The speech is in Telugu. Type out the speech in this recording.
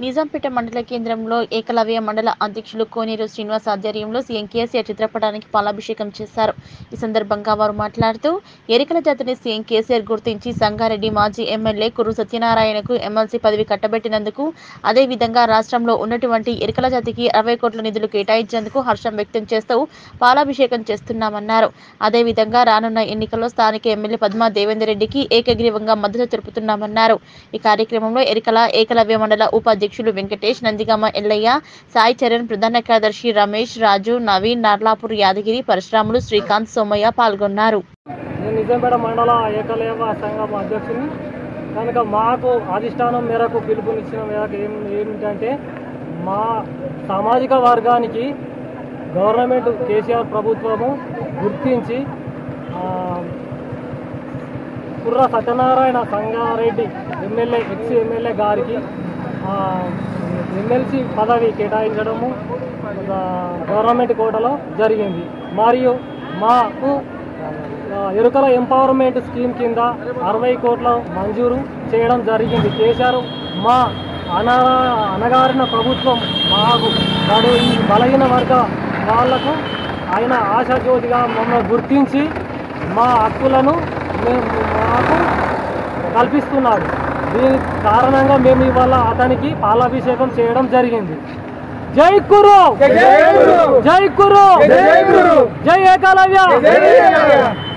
నిజాంపేట మండల కేంద్రంలో ఏకలవ్య మండల అధ్యక్షులు కోనేరు శ్రీనివాస్ ఆధ్వర్యంలో సీఎం కేసీఆర్ చిత్రపటానికి పాలాభిషేకం చేశారు ఈ సందర్భంగా వారు మాట్లాడుతూ ఎరికల జాతిని సీఎం కేసీఆర్ గుర్తించి సంగారెడ్డి మాజీ ఎమ్మెల్యే కుర్రు సత్యనారాయణకు ఎమ్మెల్సీ పదవి కట్టబెట్టినందుకు అదేవిధంగా రాష్ట్రంలో ఉన్నటువంటి ఎరికల జాతికి అరవై కోట్ల నిధులు కేటాయించేందుకు హర్షం వ్యక్తం చేస్తూ పాలాభిషేకం చేస్తున్నామన్నారు అదేవిధంగా రానున్న ఎన్నికల్లో స్థానిక ఎమ్మెల్యే పద్మా దేవేందర్ రెడ్డికి ఏకగ్రీవంగా మద్దతు తెలుపుతున్నామన్నారు ఈ కార్యక్రమంలో ఎరికల ఏకలవ్య మండల ఉపాధ్యక్షులు వెంకటేష్ నందిగామ ఎల్లయ్య సాయి చరణ్ ప్రధాన కార్యదర్శి రమేష్ రాజు నవీన్ నార్లాపూర్ యాదగిరి పరశురాములు శ్రీకాంత్ సోమయ్య పాల్గొన్నారు నేను నిజాంపేట మండల ఏకలేవ సంఘం అధ్యక్షుని కనుక మాకు అధిష్టానం మేరకు పిలుపునిచ్చిన మేరకు ఏం ఏమిటంటే మా సామాజిక వర్గానికి గవర్నమెంట్ కేసీఆర్ ప్రభుత్వము గుర్తించి ఆ, Kurra Satyanarayana Sangareddy MLA ex MLA గారికి ఆ, ఎమ్మెల్సీ పదవి కేటాయించడము ఆ, గవర్నమెంట్ కోటలో జరిగింది మరియు మాకు ఆ, ఎరుకల ఎంపవర్మెంట్ స్కీమ్ కింద అరవై కోట్ల మంజూరు చేయడం జరిగింది కేసీఆర్ మా అనా అనగారిన ప్రభుత్వం మాకు వాడు ఈ బలహీన వర్గ వాళ్లకు ఆయన ఆశాజ్యోతిగా మమ్మల్ని గుర్తించి మా హక్కులను మేము మాకు కల్పిస్తున్నాడు దీని కారణంగా మేము ఇవాళ అతనికి పాలాభిషేకం చేయడం జరిగింది జై కురు జై కురు జై ఏకలవ్య